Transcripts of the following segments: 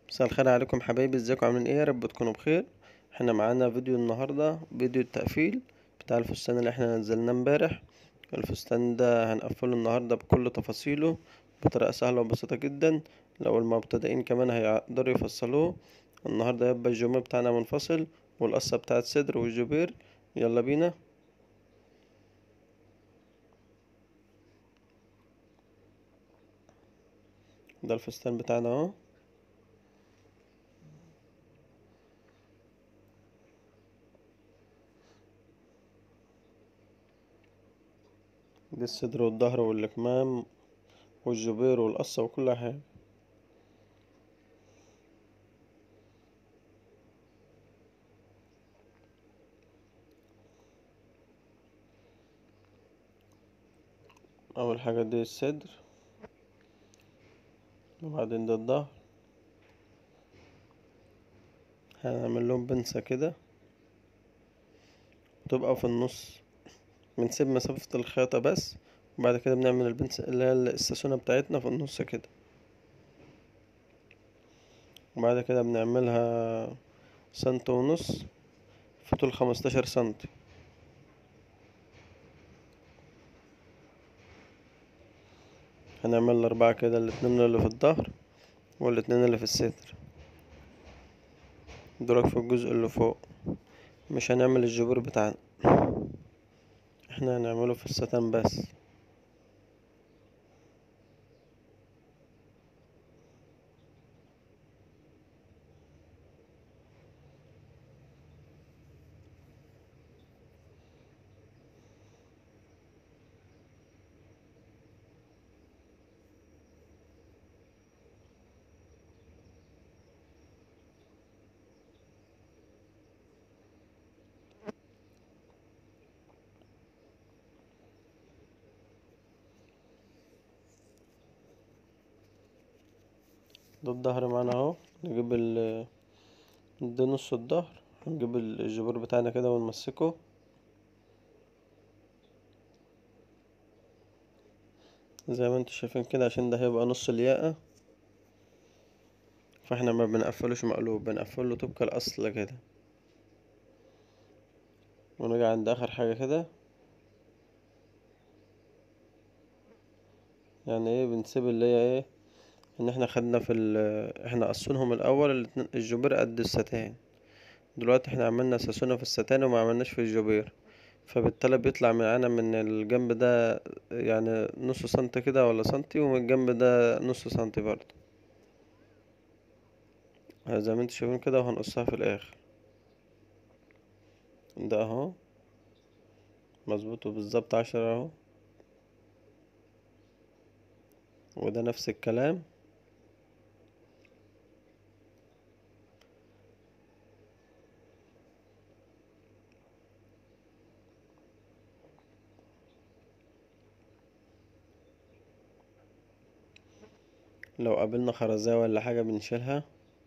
مساء الخير عليكم حبايبي ازيكم عاملين ايه يا رب تكونوا بخير احنا معانا فيديو النهارده فيديو التقفيل بتاع الفستان اللي احنا نزلناه امبارح الفستان ده هنقفله النهارده بكل تفاصيله بطريقه سهله وبسيطه جدا لو المبتدئين كمان هيقدروا يفصلوه النهارده يبقى الجوميه بتاعنا منفصل والقصه بتاعه صدر والجوبير يلا بينا ده الفستان بتاعنا اهو دي الصدر والظهر والكمام والجبير والقصة وكل حاجة أول حاجة دي الصدر وبعدين ده الظهر هنعمل لهم بنسة كده تبقى في النص بنسيب مسافة الخياطة بس وبعد كده بنعمل البنسة اللي هي الساسونة بتاعتنا في النص كده وبعد كده بنعملها سنتي ونص في طول خمستاشر سنتي هنعمل الأربعة كده الاتنين اللي في الظهر والاتنين اللي في الصدر دولك في الجزء اللي فوق مش هنعمل الجبور بتاعنا احنا هنعمله في الستان بس ده الظهر معانا اهو نجيب ال ده نص الظهر هنجيب الجبور بتاعنا كده ونمسكه زي ما انتوا شايفين كده عشان ده هيبقى نص الياقة فاحنا ما بنقفلوش مقلوب بنقفله طبق الاصل كده ونيجي عند اخر حاجة كده يعني ايه بنسيب اللي هي ايه ان احنا خدنا في ال احنا قصينهم الاول الاتنين الجبير قد الستان دلوقتي احنا عملنا ساسونة في الستان وما عملناش في الجبير فبالتالي بيطلع معانا من الجنب ده يعني نص سنتي كده ولا سنتي ومن الجنب ده نص سنتي برضه زي ما انتوا شايفين كده وهنقصها في الاخر ده اهو مظبوط بالظبط عشرة اهو وده نفس الكلام لو قابلنا خرزية ولا حاجة بنشيلها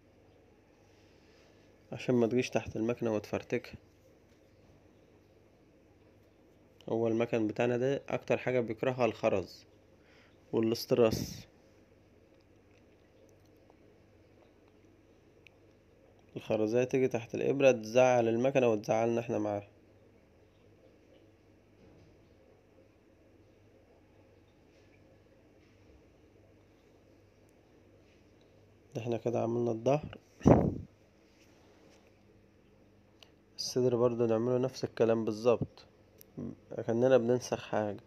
عشان ما تجيش تحت المكنة وتفرتكها هو المكن بتاعنا ده اكتر حاجة بيكرهها الخرز والاستراس الخرزية تيجي تحت الإبرة تزعل المكنة وتزعلنا احنا معاها احنا كده عملنا الظهر الصدر برضو نعمله نفس الكلام بالظبط كأننا بننسخ حاجة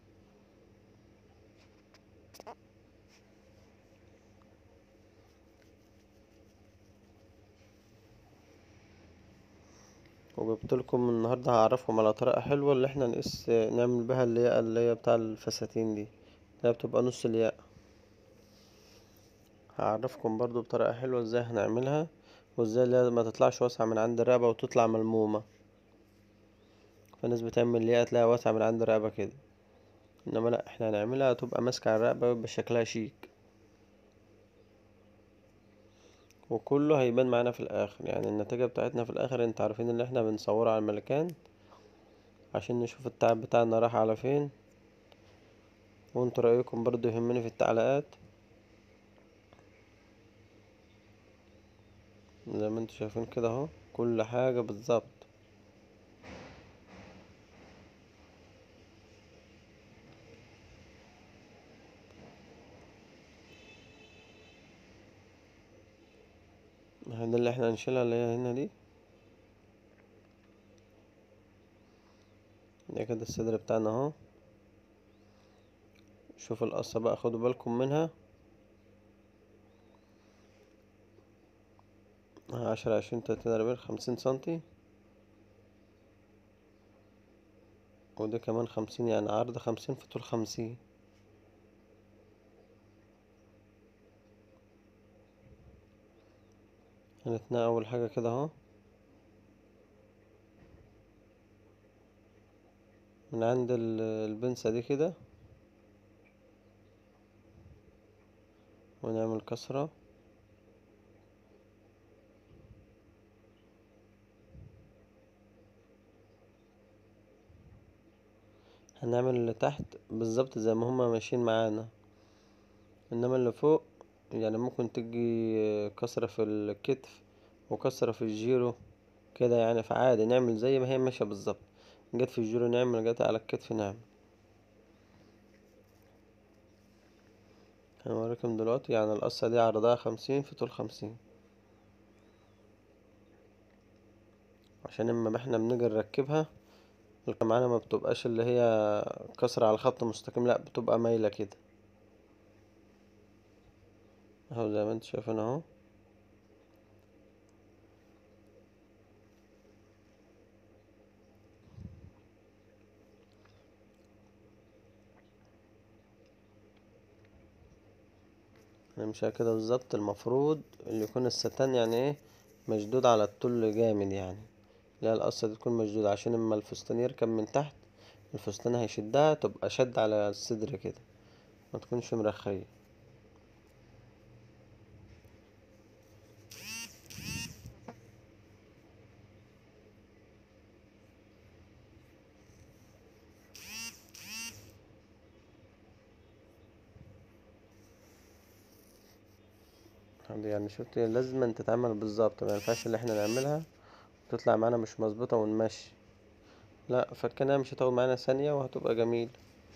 وجبتلكم النهاردة هعرفكم على طريقة حلوة اللي احنا نقيس نعمل بيها الياقة اللي هي بتاع الفساتين دي اللي هي بتبقى نص الياقة هعرفكم برضو بطريقة حلوة ازاي هنعملها وازاي اللي هي ما تطلعش واسعة من عند الرقبة وتطلع ملمومة في ناس بتعمل الياقة تلاقيها واسعة من عند الرقبة كده انما لا احنا هنعملها تبقى ماسكة على الرقبة ويبقى شكلها شيك وكله هيبان معانا في الاخر يعني النتيجة بتاعتنا في الاخر انت عارفين اللي احنا بنصورها على الملكان عشان نشوف التعب بتاعنا راح على فين وانتوا رأيكم برضو يهمني في التعليقات زي ما انتوا شايفين كده اهو كل حاجة بالظبط اهي ده اللي احنا هنشيلها اللي هي هنا دي ده كده الصدر بتاعنا اهو شوف القصة بقى خدوا بالكم منها عشرة عشرين تلاتين أربعين خمسين سنتي وده كمان خمسين يعني عرض خمسين في طول خمسين هنتنقى أول حاجة كده اهو من عند البنسة دي كده ونعمل كسرة هنعمل اللي تحت بالظبط زي ما هما ماشيين معانا انما اللي فوق يعني ممكن تجي كسرة في الكتف وكسرة في الجيرو كده يعني فعادي نعمل زي ما هي ماشية بالظبط جت في الجيرو نعمل جت على الكتف نعمل هنوريكم دلوقتي يعني القصة دي عرضها خمسين في طول خمسين عشان اما احنا بنيجي نركبها معانا ما بتبقاش اللي هي كسرة على خط مستقيم لا بتبقى مايلة كده اهو زي ما انتوا شايفين اهو نمشيها كده بالظبط المفروض اللي يكون الستان يعني ايه مشدود على الطول جامد يعني لا القصة دي تكون مشدودة عشان اما الفستان يركب من تحت الفستان هيشدها تبقى شد على الصدر كده ما تكونش مرخية يعني شفت لازم تتعمل بالظبط ما ينفعش اللي احنا نعملها تطلع معانا مش مظبوطة ونمشي لا فكنا مش هتاخد معانا ثانية وهتبقى جميل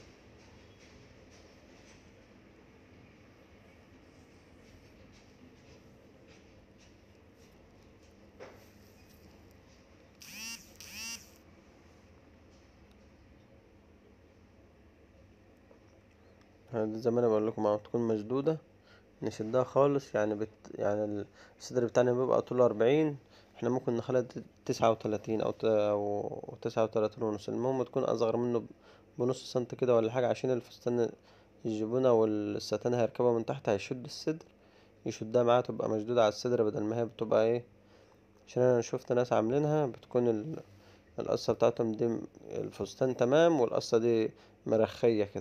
زي ما انا بقول لكم اهو تكون مشدودة نشدها خالص يعني بت يعني الصدر بتاعنا بيبقى طوله أربعين احنا ممكن نخليها تسعة وتلاتين أو أو تسعة وتلاتين ونص المهم تكون أصغر منه بنص سنتي كده ولا حاجة عشان الفستان الجبونة والستان هيركبها من تحت هيشد الصدر يشدها معاه تبقى مشدودة على الصدر بدل ما هي بتبقى ايه عشان انا شفت ناس عاملينها بتكون القصة بتاعتهم دي الفستان تمام والقصة دي مرخية كده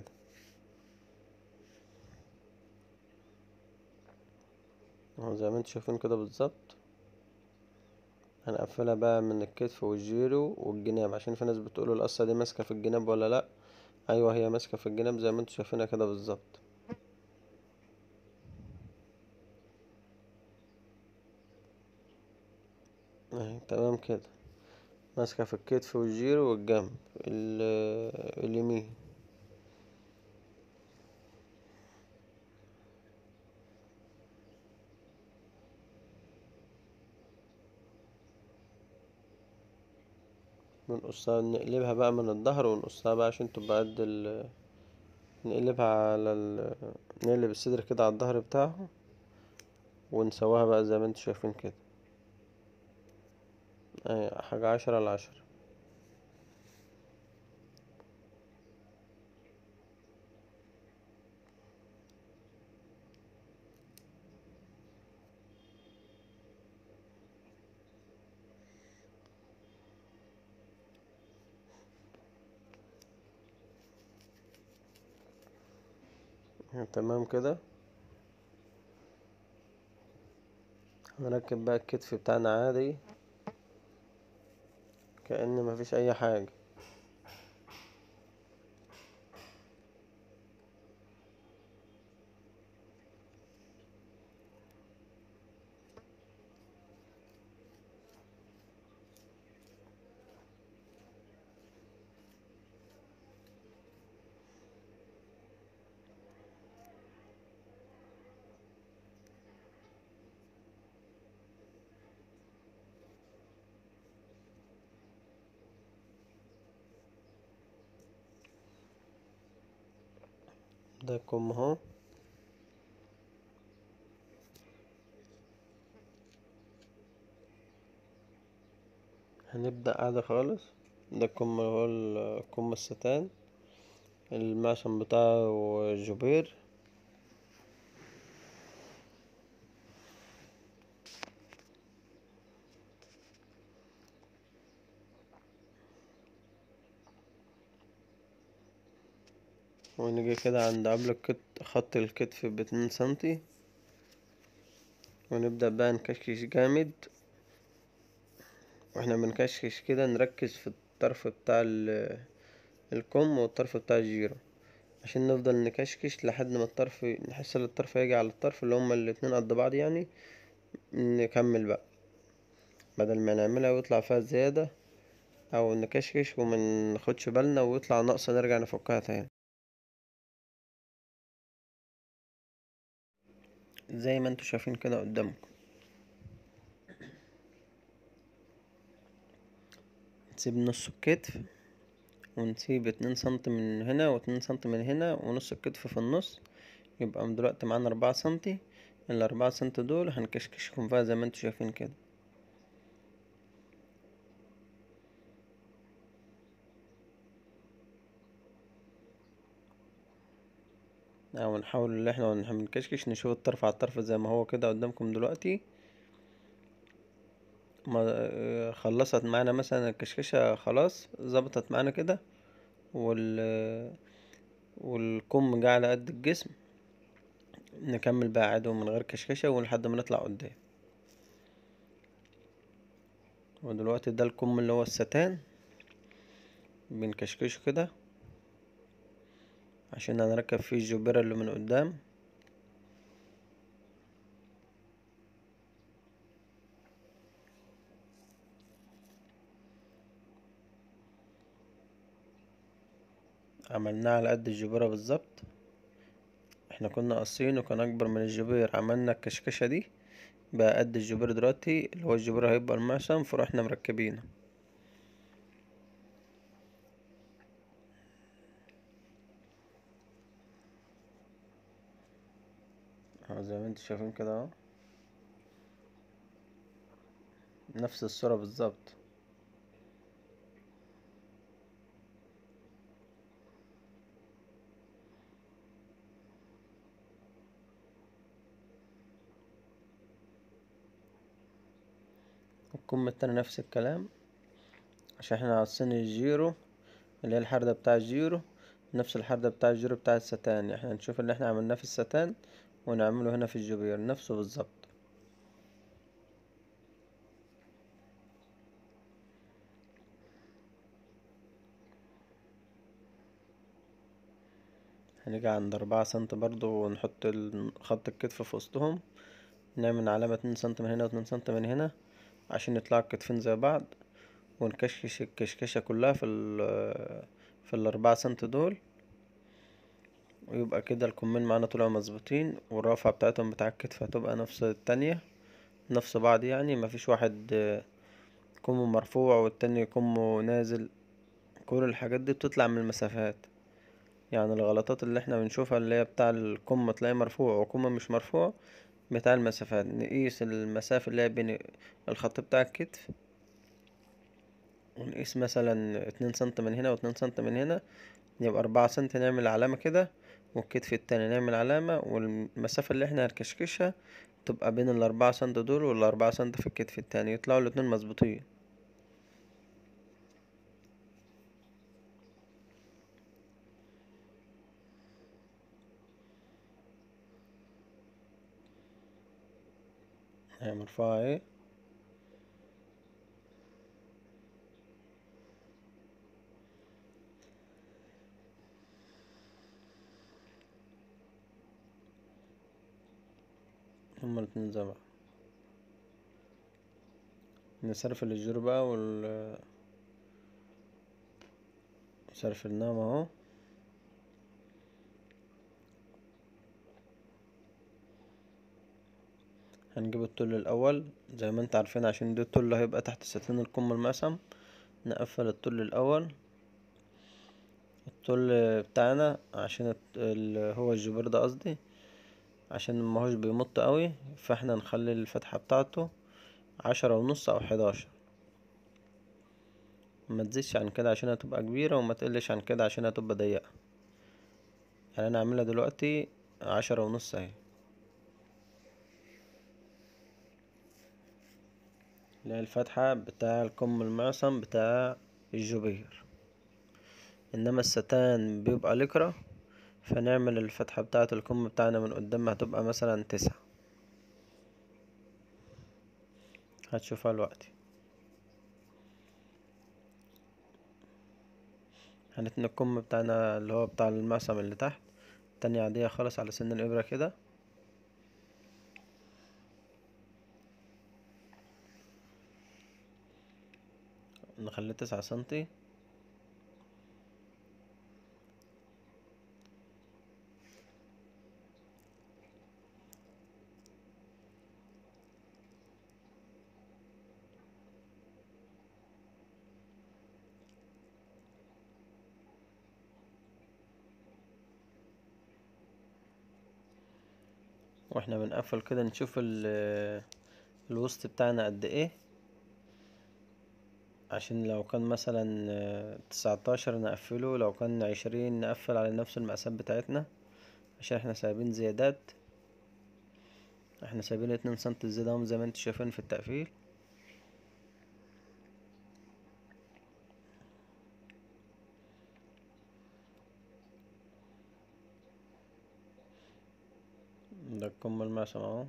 اهو زي ما انتوا شايفين كده بالظبط هنقفلها بقى من الكتف والجيرو والجناب عشان في ناس بتقول القصة دي ماسكة في الجناب ولا لأ ايوه هي ماسكة في الجناب زي ما انتوا شايفينها كده بالظبط اهي تمام كده ماسكة في الكتف والجيرو والجنب اليمين بنقصها نقلبها بقى من الظهر ونقصها بقى عشان تبقى قد ال نقلبها على ال نقلب الصدر كده على الظهر بتاعه ونسواها بقى زي ما انتوا شايفين كده اهي حاجة عشرة على عشرة تمام كده هنركب بقى الكتف بتاعنا عادي كأن مفيش اي حاجة ده الكم اهو هنبدأ عادي خالص ده الكم هو الكم الستان المعشم بتاعه جوبير ونيجي كده عند قبل الكت خط الكتف باتنين سنتي ونبدأ بقى نكشكش جامد واحنا بنكشكش كده نركز في الطرف بتاع الكم والطرف بتاع الجيرو عشان نفضل نكشكش لحد ما الطرف نحس ان الطرف يجي على الطرف اللي هما الاتنين قد بعض يعني نكمل بقى بدل ما نعملها ويطلع فيها زيادة او نكشكش ومناخدش بالنا ويطلع ناقصة نرجع نفكها تاني زي ما انتوا شايفين كده قدامكم نسيب نص الكتف ونسيب اتنين سنتي من هنا واتنين سنتي من هنا ونص الكتف في النص يبقى دلوقتي معانا اربعة سنتي الاربعة سنتي دول هنكشكشهم فيها زي ما انتوا شايفين كده او نحاول ان احنا واحنا بنكشكش نشوف الطرف على الطرف زي ما هو كده قدامكم دلوقتي ما خلصت معانا مثلا الكشكشة خلاص ظبطت معانا كده وال والكم جه على قد الجسم نكمل بقى عادي من غير كشكشة ولحد ما نطلع قدام ودلوقتي ده الكم اللي هو الستان بنكشكشه كده عشان هنركب فيه الجبيرة اللي من قدام عملناه على قد الجبيرة بالظبط احنا كنا قاصين وكان اكبر من الجبير عملنا الكشكشة دي بقى قد الجبير دلوقتي اللي هو الجبير هيبقى المعصم فروحنا مركبينه اهو زي ما انتوا شايفين كده اهو نفس الصورة بالظبط الكم التاني نفس الكلام عشان احنا عاصين الجيرو اللي هي الحردة بتاع الجيرو نفس الحردة بتاع الجيرو بتاع الستان احنا نشوف اللي احنا عملناه في الستان ونعمله هنا في الجبير نفسه بالظبط هنيجي عند أربعة سنتي برضو ونحط خط الكتف في وسطهم نعمل علامة اتنين سنتي من هنا واتنين سنتي من هنا عشان يطلعوا الكتفين زي بعض ونكشكش الكشكشة كلها في ال في الأربعة سنتي دول ويبقى كده الكمين معانا طلعوا مظبوطين والرافعة بتاعتهم بتاع الكتف هتبقى نفس التانية نفس بعض يعني مفيش واحد كمه مرفوع والتاني كمه نازل كل الحاجات دي بتطلع من المسافات يعني الغلطات اللي احنا بنشوفها اللي هي بتاع الكم تلاقيه مرفوع وكم مش مرفوع بتاع المسافات نقيس المسافة اللي هي بين الخط بتاع الكتف ونقيس مثلا اتنين سنتي من هنا واتنين سنتي من هنا يبقى أربعة سنتي نعمل علامة كده والكتف التاني نعمل علامة والمسافة اللي احنا هنكشكشها تبقى بين الأربعة سنتي دول والأربعة سنتي في الكتف التاني يطلعوا الاتنين مظبوطين هي مرفوعة اهي هما الاتنين زي بعض نسرفل الجيرو بقى وال سرفلناهم اهو هنجيب الطول الاول زي ما انت عارفين عشان ده الطول اللي هيبقى تحت ستين الكم المقسم نقفل الطول الاول الطول بتاعنا عشان ال- هو الجبير ده قصدي عشان ماهوش بيمط قوي فاحنا نخلي الفتحة بتاعته عشرة ونص او حداشر ما تزيدش عن كده عشان هتبقى كبيرة وما تقلش عن كده عشان هتبقى ضيقة يعني انا اعملها دلوقتي عشرة ونص اهي اللي هي الفتحة بتاع الكم المعصم بتاع الجبير انما الستان بيبقى لكرة فنعمل الفتحة بتاعة الكم بتاعنا من قدام هتبقى مثلا تسعة هتشوفها دلوقتي هنتني الكم بتاعنا اللي هو بتاع المعصم اللي تحت تانية عادية خالص على سن الإبرة كده نخليه تسعة سنتي واحنا بنقفل كده نشوف ال الوسط بتاعنا قد ايه عشان لو كان مثلا تسعتاشر نقفله لو كان عشرين نقفل على نفس المقاسات بتاعتنا عشان احنا سايبين زيادات احنا سايبين اتنين سنتي زيادة اهم زي ما انتوا شايفين في التقفيل ده الكم المعصم اهو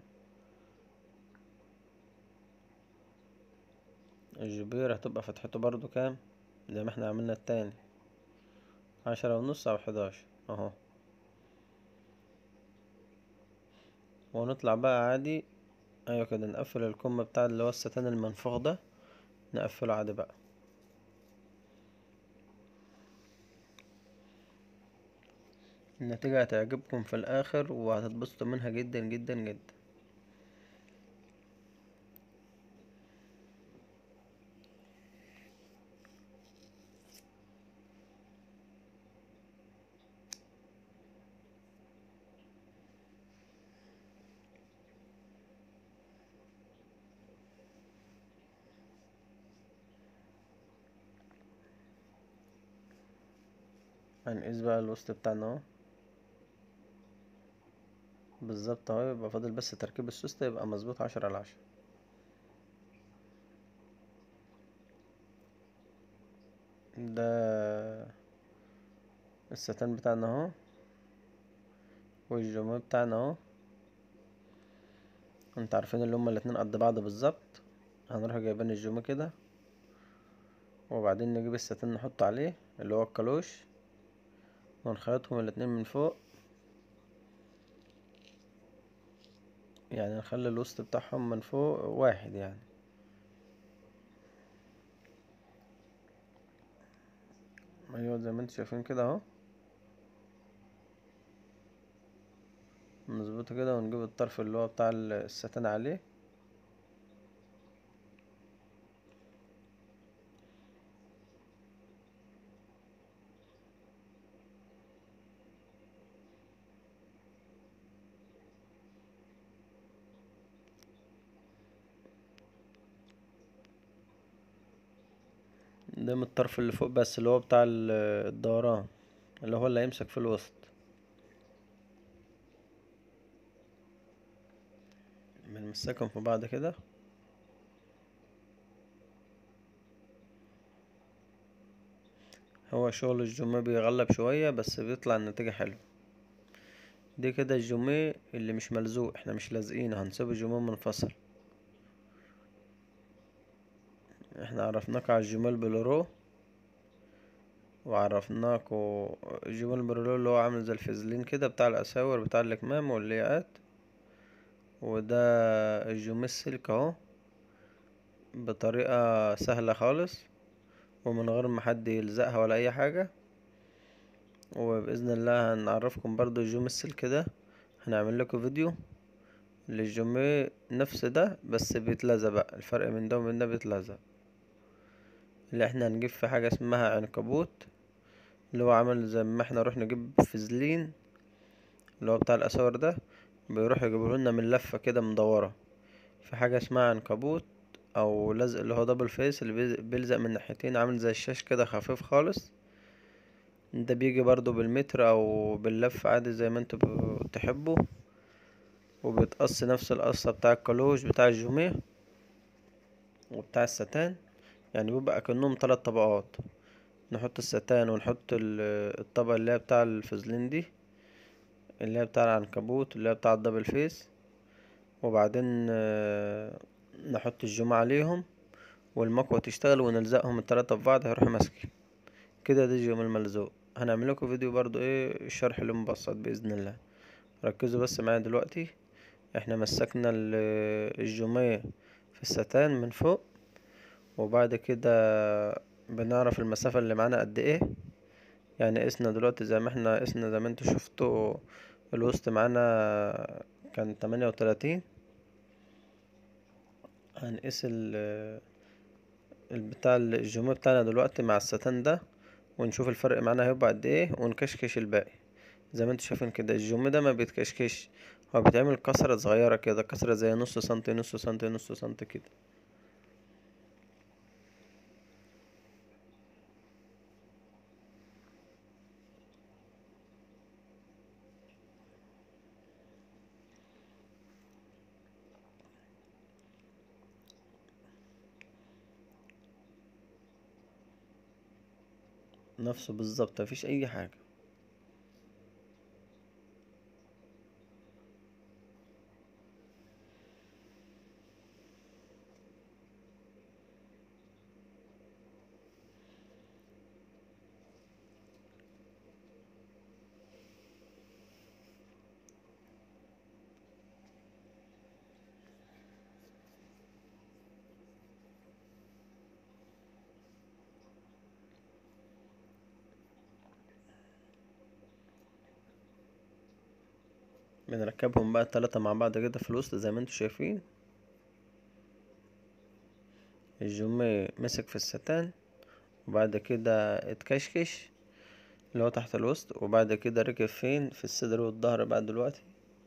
الجبير هتبقى فتحته برضو كام زي ما احنا عملنا التاني عشرة ونص او حداشر اهو ونطلع بقى عادي ايوه كده نقفل الكم بتاع اللي هو الستان المنفوخ ده نقفله عادي بقى النتيجة هتعجبكم في الاخر وهتتبسطوا منها جدا جدا جدا هنقيس بقى الوسط بتاعنا اهو بالظبط اهو يبقى فاضل بس تركيب السوستة يبقى مظبوط عشرة على عشرة ده الستان بتاعنا اهو والجمهور بتاعنا اهو انت عارفين اللي هما الاتنين قد بعض بالظبط هنروح جايبين الجمهور كده وبعدين نجيب الستان نحطه عليه اللي هو الكالوش ونخيطهم الاتنين من فوق يعني نخلي الوسط بتاعهم من فوق واحد يعني ايوه زي ما انتوا شايفين كده اهو نظبطه كده ونجيب الطرف اللي هو بتاع الستان عليه ده من الطرف اللي فوق بس اللي هو بتاع الدوران اللي هو اللي هيمسك في الوسط بنمسكهم في بعض كده هو شغل الجوميه بيغلب شوية بس بيطلع النتيجة حلوة دي كده الجوميه اللي مش ملزوق احنا مش لازقينه هنسيب الجوميه منفصل احنا عرفناك على الجمال بلورو وعرفناكوا الجمال بلورو اللي هو عامل زي الفازلين كده بتاع الاساور بتاع الكمام واللياقات وده الجوميه السلك اهو بطريقة سهلة خالص ومن غير ما حد يلزقها ولا اي حاجة وباذن الله هنعرفكم برضو الجوم السلك ده هنعمل لكم فيديو للجوميه نفس ده بس بيتلزق بقى الفرق من ده ومن ده بيتلزق اللي احنا هنجيب في حاجة اسمها عنكبوت اللي هو عامل زي ما احنا نروح نجيب فازلين اللي هو بتاع الاساور ده بيروح يجيبهولنا من لفة كده مدورة في حاجة اسمها عنكبوت او لزق اللي هو دبل فيس اللي بيز- بيلزق من ناحيتين عامل زي الشاش كده خفيف خالص ده بيجي برضو بالمتر او باللف عادي زي ما انتوا ب- تحبوا وبيتقص نفس القصة بتاع الكالوش بتاع الجوميه وبتاع الستان يعني بيبقى كأنهم تلات طبقات نحط الستان ونحط ال- الطبقة اللي هي بتاع الفازلين دي اللي هي بتاع العنكبوت اللي هي بتاع الدبل فيس وبعدين آه، نحط الجوم عليهم والمكوة تشتغل ونلزقهم التلاتة في بعض هيروح ماسكين كده ده الجيوم الملزوق هنعمل لكم فيديو برضو ايه الشرح اللي مبسط بإذن الله ركزوا بس معايا دلوقتي احنا مسكنا ال- الجومية في الستان من فوق وبعد كده بنعرف المسافة اللي معانا قد ايه يعني قسنا دلوقتي زي ما احنا قسنا زي ما انتوا شفتوا الوسط معانا كان تمانية وتلاتين هنقيس ال البتاع الجوميه بتاعنا دلوقتي مع الستان ده ونشوف الفرق معانا هيبقى قد ايه ونكشكش الباقي زي ما انتوا شايفين كده الجوميه ده ما بيتكشكش هو بيتعمل كسرة صغيرة كده كسرة زي نص سنتي نص سنتي نص سنتي كده نفسه بالظبط مفيش اي حاجة بنركبهم بقى التلاتة مع بعض كده في الوسط زي ما انتوا شايفين الجوميه مسك في الستان وبعد كده اتكشكش اللي هو تحت الوسط وبعد كده ركب فين في الصدر والظهر بقى دلوقتي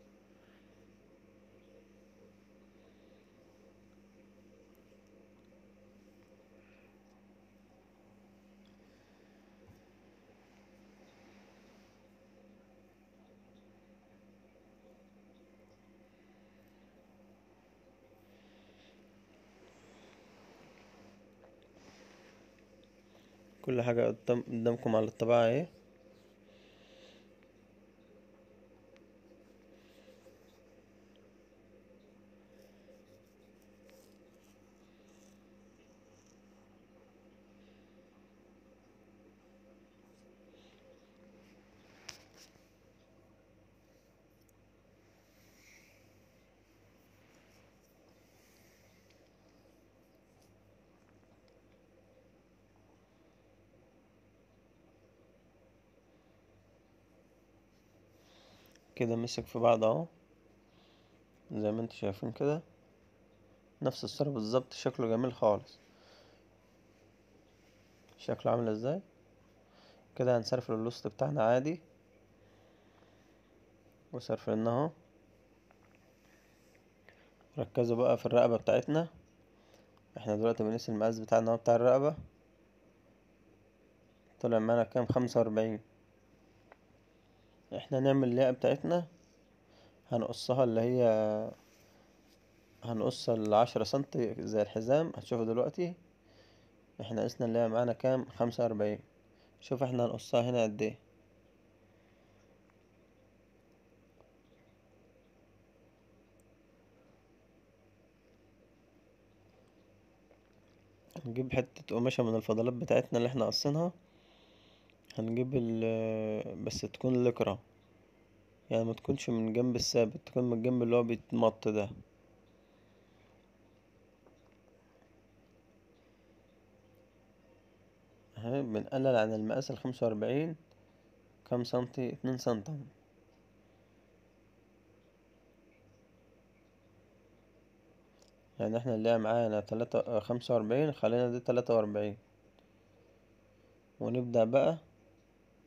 كل حاجة قدام قدامكم على الطباعة اهي كده مسك في بعض اهو زي ما انتوا شايفين كده نفس الصورة بالظبط شكله جميل خالص شكله عامل ازاي كده هنسرفل الوسط بتاعنا عادي وسرفلنا اهو ركزوا بقى في الرقبة بتاعتنا احنا دلوقتي بنقيس المقاس بتاعنا اهو بتاع الرقبة طلع معانا كام خمسة وأربعين احنا نعمل الياقة بتاعتنا هنقصها اللي هي هنقص العشرة سنتي زي الحزام هتشوفوا دلوقتي احنا قسنا اللي هي معانا كام خمسة وأربعين شوف احنا هنقصها هنا قد ايه هنجيب حتة قماشة من الفضلات بتاعتنا اللي احنا قصينها هنجيب ال بس تكون لكرة يعني ما تكونش من جنب الثابت تكون من الجنب اللي هو بيتمط ده اهي بنقلل عن المقاس الخمسة وأربعين كام سنتي اتنين سنتي يعني احنا اللي معانا تلاتة خمسة وأربعين خلينا دي تلاتة وأربعين ونبدأ بقى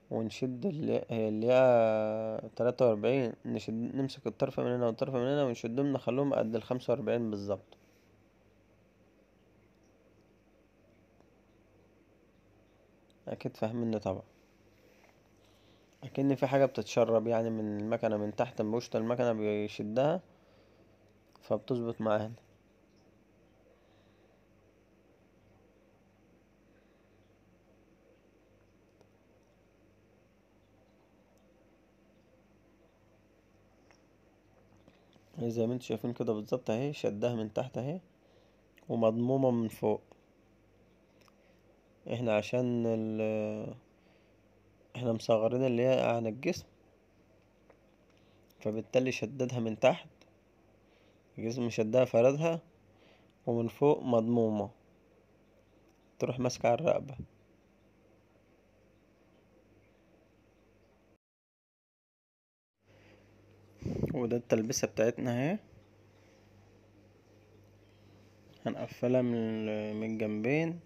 ونشد اللي هي الياقة تلاتة وأربعين نشد نمسك الطرف من هنا والطرف من هنا ونشدهم نخليهم قد الخمسة وأربعين بالظبط أكيد فاهميني طبعا أكن في حاجة بتتشرب يعني من المكنة من تحت من وسط المكنة بيشدها فبتظبط معانا زي ما انتوا شايفين كده بالظبط اهي شدها من تحت اهي ومضمومة من فوق احنا عشان ال احنا مصغرين الياقة عن الجسم فبالتالي شددها من تحت الجسم شدها فردها ومن فوق مضمومة تروح ماسكة على الرقبة وده التلبسة بتاعتنا اهي هنقفلها من ال- من الجنبين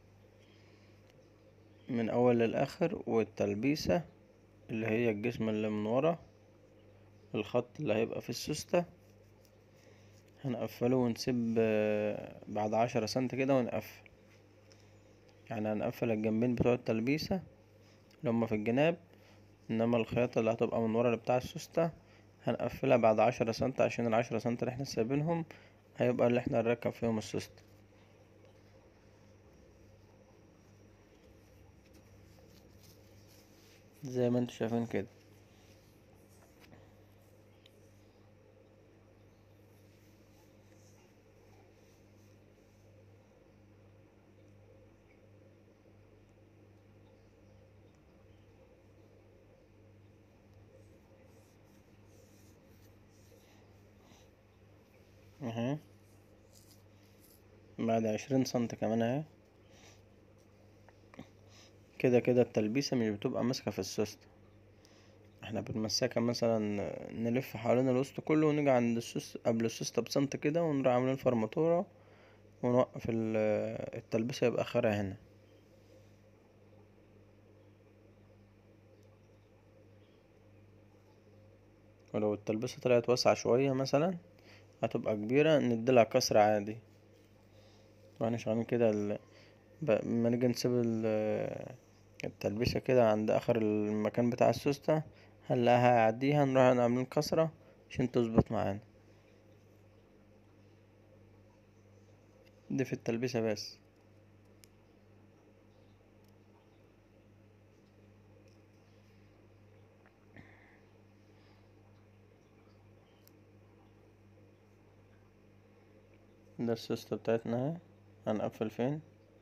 من اول للاخر والتلبيسة اللي هي الجسم اللي من ورا الخط اللي هيبقى في السوستة هنقفله ونسيب آه، بعد عشرة سنت كده ونقفل يعني هنقفل الجنبين بتوع التلبيسة اللي هما في الجناب انما الخياطة اللي هتبقى من ورا اللي بتاع السوستة هنقفلها بعد عشرة سنت عشان العشرة سنت اللي احنا سايبينهم هيبقى اللي احنا هنركب فيهم السوستة زي ما انتوا شايفين كده اهي بعد عشرين سنت كمان اهي كده كده التلبيسة مش بتبقى ماسكة في السوستة احنا بنمسكها مثلا نلف حوالين الوسط كله ونيجي عند السوست قبل السوستة بسنت كده ونروح عاملين فرماتورة ونوقف ال- التلبيسة يبقى اخرها هنا ولو التلبيسة طلعت واسعة شوية مثلا هتبقى كبيرة نديلها كسر عادي واحنا شغالين كده ال... ب- لما نيجي نسيب ال- التلبيسة كده عند آخر المكان بتاع السوستة هنلاقيها هيعديها نروح عاملين كسرة عشان تظبط معانا دي في التلبيسة بس ده السوستة بتاعتنا اهي هنقفل فين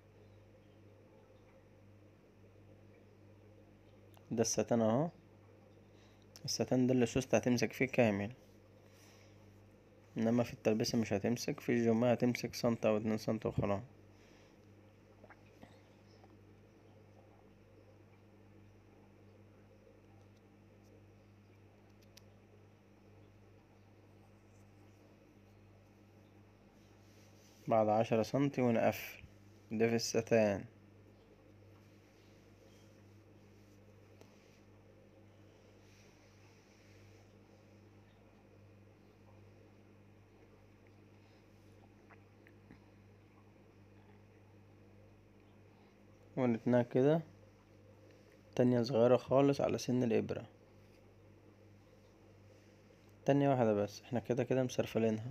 ده الستان اهو الستان ده اللي السوستة هتمسك فيه كامل انما في التلبيسة مش هتمسك في الجماعة هتمسك سنتي او اتنين سنتي وخلاص بعد عشرة سنتي ونقفل ده في الستان ونتناها كده تانية صغيرة خالص على سن الإبرة تانية واحدة بس احنا كده كده مسرفلينها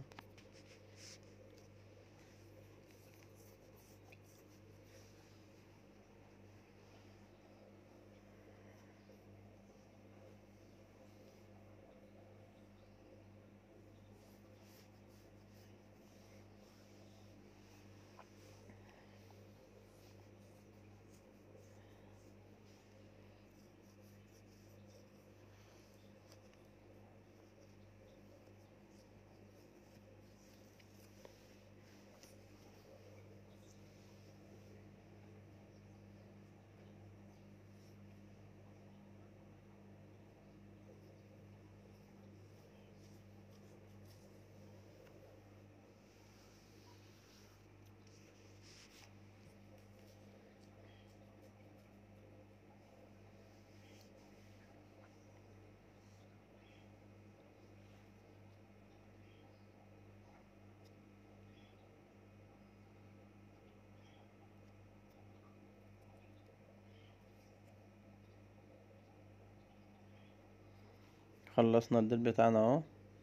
خلصنا الديل بتاعنا اهو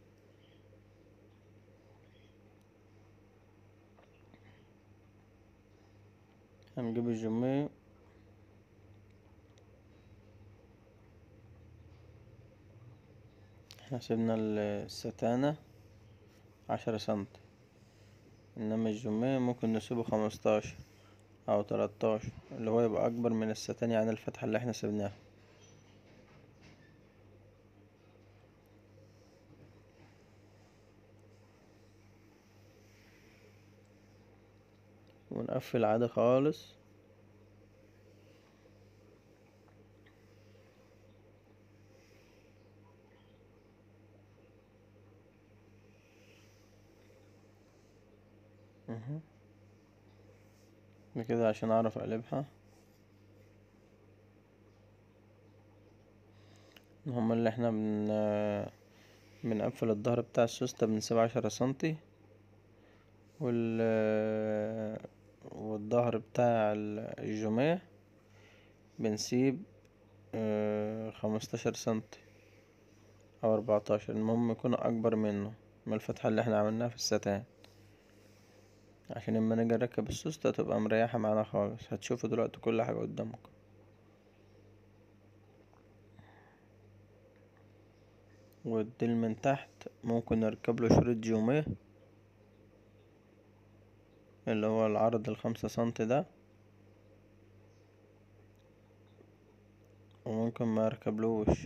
هنجيب الجمية احنا سيبنا الستانة عشرة سنتي انما الجمية ممكن نسيبه خمستاشر او تلاتاشر اللي هو يبقى اكبر من الستان يعني الفتحة اللي احنا سيبناها ونقفل عادي خالص اها كده عشان اعرف اقلبها هما اللي احنا بن بنقفل الظهر بتاع السوستة بنسيب عشرة سنتي وال والظهر بتاع الجميع بنسيب خمستاشر سنتي او اربعتاشر المهم يكون اكبر منه من الفتحة اللي احنا عملناها في الستان عشان اما نيجي نركب السوستة تبقى مريحة معانا خالص هتشوفوا دلوقتي كل حاجة قدامكم والديل من تحت ممكن نركب له شريط جيوميه اللي هو العرض الخمسة سنتي ده وممكن ما اركبلوش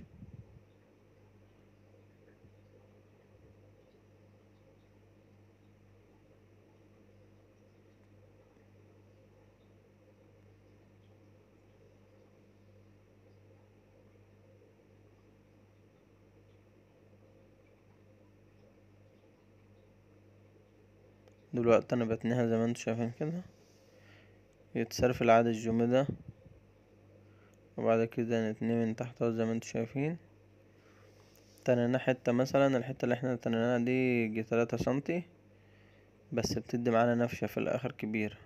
دلوقتي انا بتنيها زي ما انتوا شايفين كده يتسرفل عادي الجوم ده وبعد كده نتنيه من تحت اهو زي ما انتوا شايفين تنيناه حتة مثلا الحتة اللي احنا تنيناها دي يجي تلاتة سنتي بس بتدي معانا نفشة في الاخر كبيرة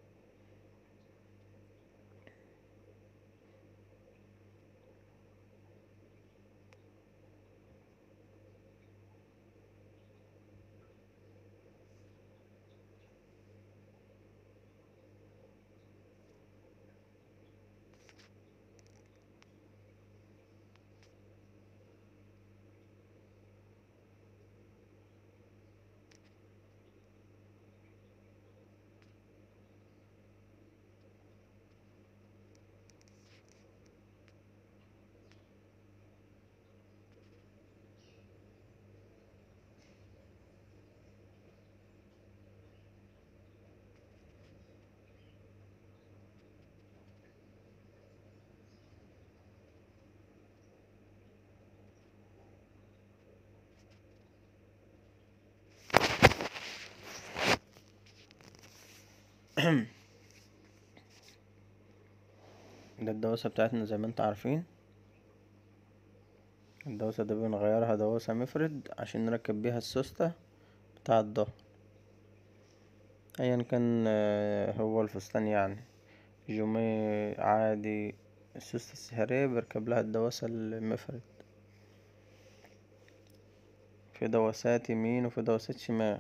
ده الدواسة بتاعتنا زي ما انتوا عارفين الدواسة دي بنغيرها دواسة مفرد عشان نركب بيها السوستة بتاع الضهر ايا كان هو الفستان يعني جوميه عادي السوستة السحرية بيركب لها الدواسة المفرد في دواسات يمين وفي دواسات شمال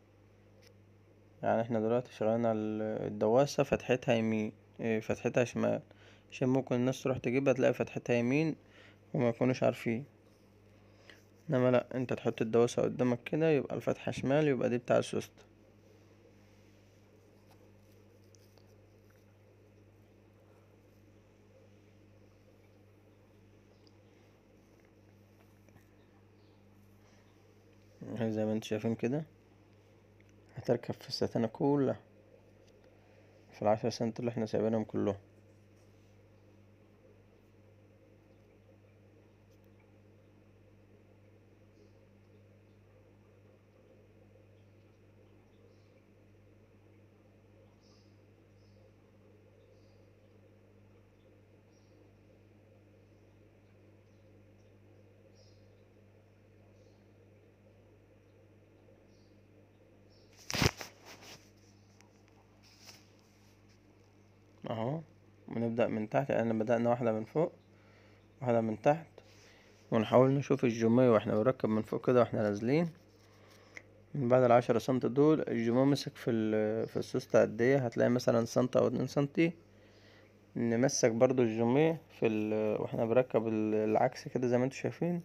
يعني احنا دلوقتي شغالين على الدواسة فتحتها يمين فتحتها شمال عشان ممكن الناس تروح تجيبها تلاقي فتحتها يمين وميكونوش عارفين انما لا انت تحط الدواسة قدامك كده يبقى الفتحة شمال يبقى دي بتاع السوستة زي ما انتوا شايفين كده هتركب في الستانة كلها في العشر سنت اللي احنا سايبينهم كلهم اهو ونبدأ من تحت يعني بدأنا واحدة من فوق واحدة من تحت ونحاول نشوف الجوميه واحنا بنركب من فوق كده واحنا نازلين من بعد العشرة سنتي دول الجموع مسك في ال في السوستة قديه هتلاقي مثلا سنتي او اتنين سنتي نمسك برضو الجوميه في ال واحنا بنركب العكس كده زي ما انتوا شايفين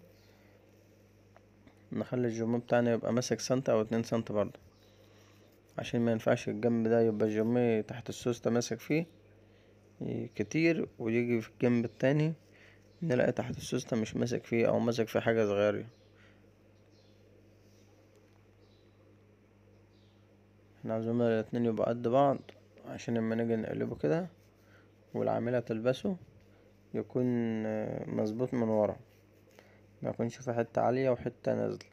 نخلي الجوميه بتاعنا يبقى ماسك سنتي او اتنين سنتي برضو عشان مينفعش الجنب ده يبقى الجوميه تحت السوستة ماسك فيه كتير ويجي في الجنب التاني نلاقي تحت السوستة مش ماسك فيه او ماسك فيه حاجة صغيرة احنا عاوزين الاتنين يبقوا قد بعض عشان لما نيجي نقلبه كده والعاملة تلبسه يكون مظبوط من ورا ميكونش فيه حتة عالية وحتة نازلة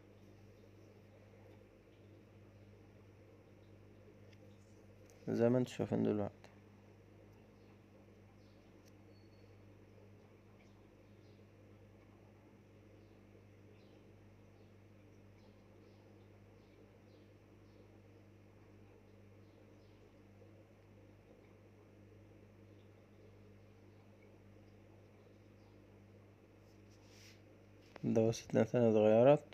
زي ما انتوا شايفين دلوقتي دوستنا تاني اتغيرت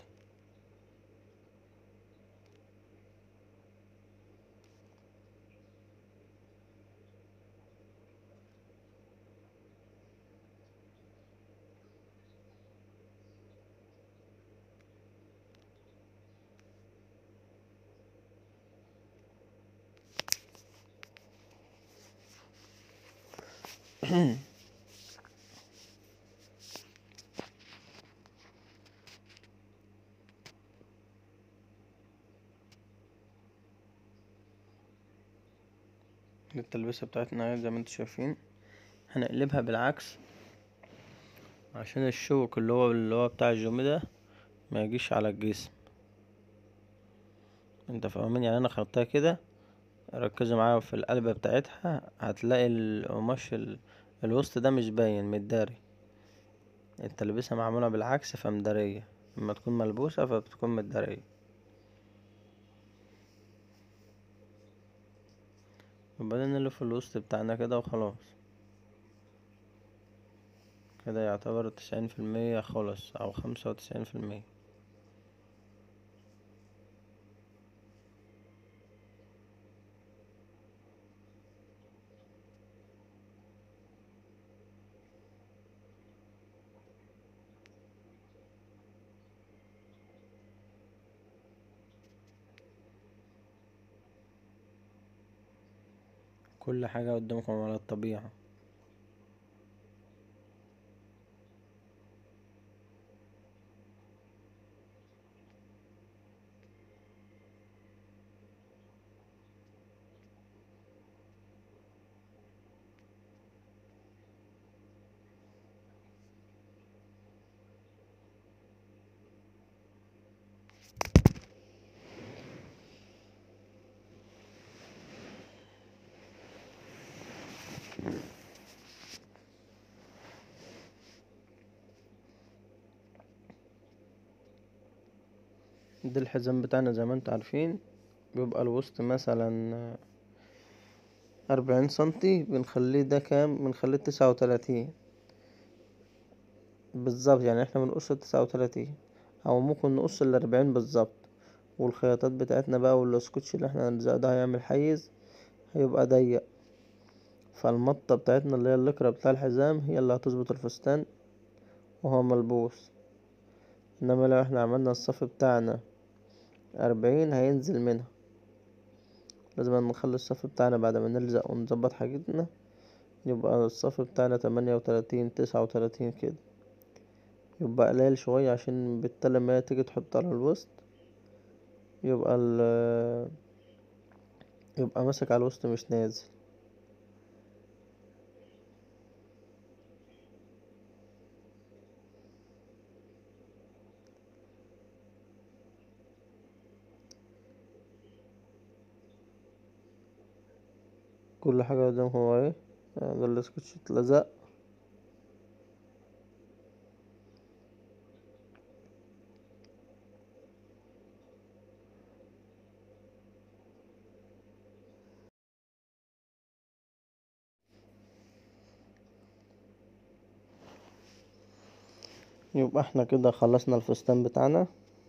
دي التلبسة بتاعتنا اهي زي ما انتوا شايفين هنقلبها بالعكس عشان الشوك اللي هو اللي هو بتاع الجوميه ده ميجيش على الجسم انت فاهمين يعني انا خدتها كده ركزوا معايا في القلبة بتاعتها هتلاقي القماش الوسط ده مش باين متداري التلبسة معمولة بالعكس فمدارية اما تكون ملبوسة فبتكون متدارية وبعدين نلف الوسط بتاعنا كده وخلاص كده يعتبر تسعين في المية خلص او خمسة وتسعين في المية كل حاجة قدامكم على الطبيعة ده الحزام بتاعنا زي ما انتوا عارفين بيبقى الوسط مثلا أربعين سنتي بنخليه ده كام بنخليه تسعة وتلاتين بالظبط يعني احنا بنقص تسعة وتلاتين او ممكن نقص الأربعين بالظبط والخياطات بتاعتنا بقى والاسكوتش اللي احنا هنلزقه ده هيعمل حيز هيبقى ضيق فالمطة بتاعتنا اللي هي اللكرة بتاع الحزام هي اللي هتظبط الفستان وهو ملبوس انما لو احنا عملنا الصف بتاعنا أربعين هينزل منها لازم نخلي الصف بتاعنا بعد ما نلزق ونظبط حاجتنا يبقى الصف بتاعنا تمانية وتلاتين تسعة وتلاتين كده يبقى قليل شوية عشان بالتالي لما هي تيجي تحط على الوسط يبقى ال يبقى ماسك على الوسط مش نازل كل حاجة قدامكم اهو اهي ده الاسكوتش اتلزق يبقى احنا كده خلصنا الفستان بتاعنا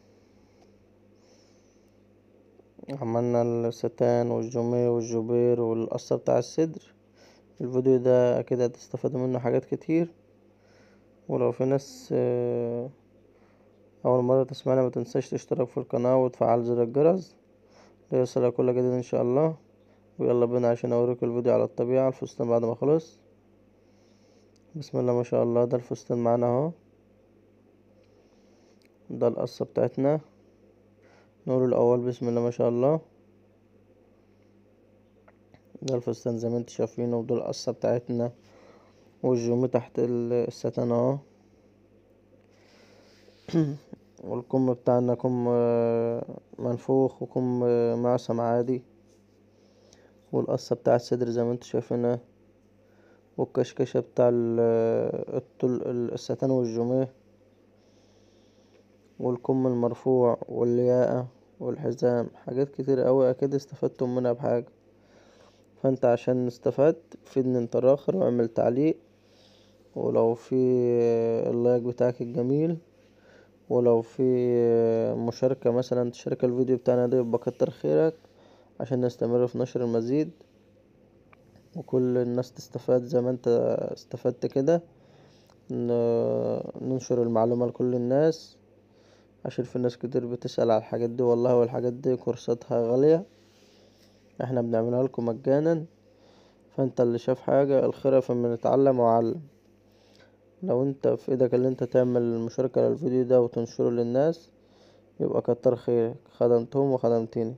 عملنا الستان والجوميه والجوبير والقصة بتاع الصدر الفيديو ده اكيد هتستفادوا منه حاجات كتير ولو في ناس آه، اول مرة تسمعنا متنساش تشترك في القناة وتفعل زر الجرس ليصلك كل جديد ان شاء الله ويلا بينا عشان اوريكم الفيديو على الطبيعة الفستان بعد ما خلص بسم الله ما شاء الله ده الفستان معانا اهو ده القصة بتاعتنا نور الاول بسم الله ما شاء الله ده الفستان زي ما انتم شايفينه ودول القصة بتاعتنا والجومي تحت الستان اهو والكم بتاعنا كم منفوخ وكم معصم عادي والقصة بتاع الصدر زي ما انتم شايفينها والكشكشة بتاع الطل الستان والجوميه والكم المرفوع والياقة والحزام حاجات كتير اوي اكيد استفدتم منها بحاجة فانت عشان استفدت فيدني انت الاخر واعمل تعليق ولو في اللايك بتاعك الجميل ولو في مشاركة مثلا تشارك الفيديو بتاعنا ده يبقى كتر خيرك عشان نستمر في نشر المزيد وكل الناس تستفاد زي ما انت استفدت كده ننشر المعلومة لكل الناس عشان في ناس كتير بتسأل على الحاجات دي والله والحاجات دي كورساتها غالية احنا بنعملها لكم مجانا فانت اللي شاف حاجة الخير فمن اتعلم وعلم لو انت في ايدك اللي انت تعمل مشاركة للفيديو ده وتنشره للناس يبقى كتر خيرك خدمتهم وخدمتني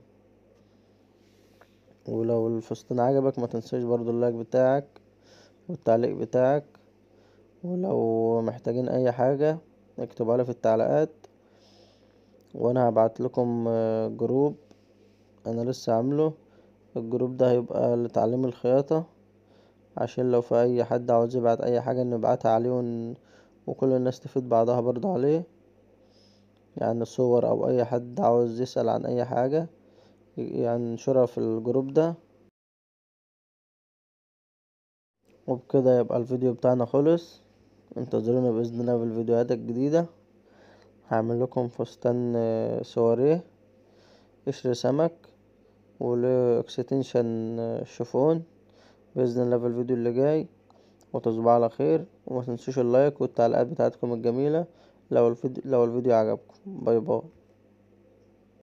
ولو الفستان عجبك ما تنساش برضو اللايك بتاعك والتعليق بتاعك ولو محتاجين اي حاجة اكتبها لي في التعليقات وانا هبعت لكم جروب انا لسه عامله الجروب ده هيبقى لتعليم الخياطة عشان لو في اي حد عاوز يبعت اي حاجة نبعتها عليه ون... وكل الناس تفيد بعضها برضو عليه يعني صور او اي حد عاوز يسأل عن اي حاجة يعني ننشرها في الجروب ده وبكده يبقى الفيديو بتاعنا خلص انتظرونا باذن الله في الفيديوهات الجديدة هعمل لكم فستان سواريه قشر سمك والاكستنشن شيفون باذن الله في الفيديو اللي جاي وتصبحوا على خير وما تنسوش اللايك والتعليقات بتاعتكم الجميله لو الفيديو لو الفيديو عجبكم باي باي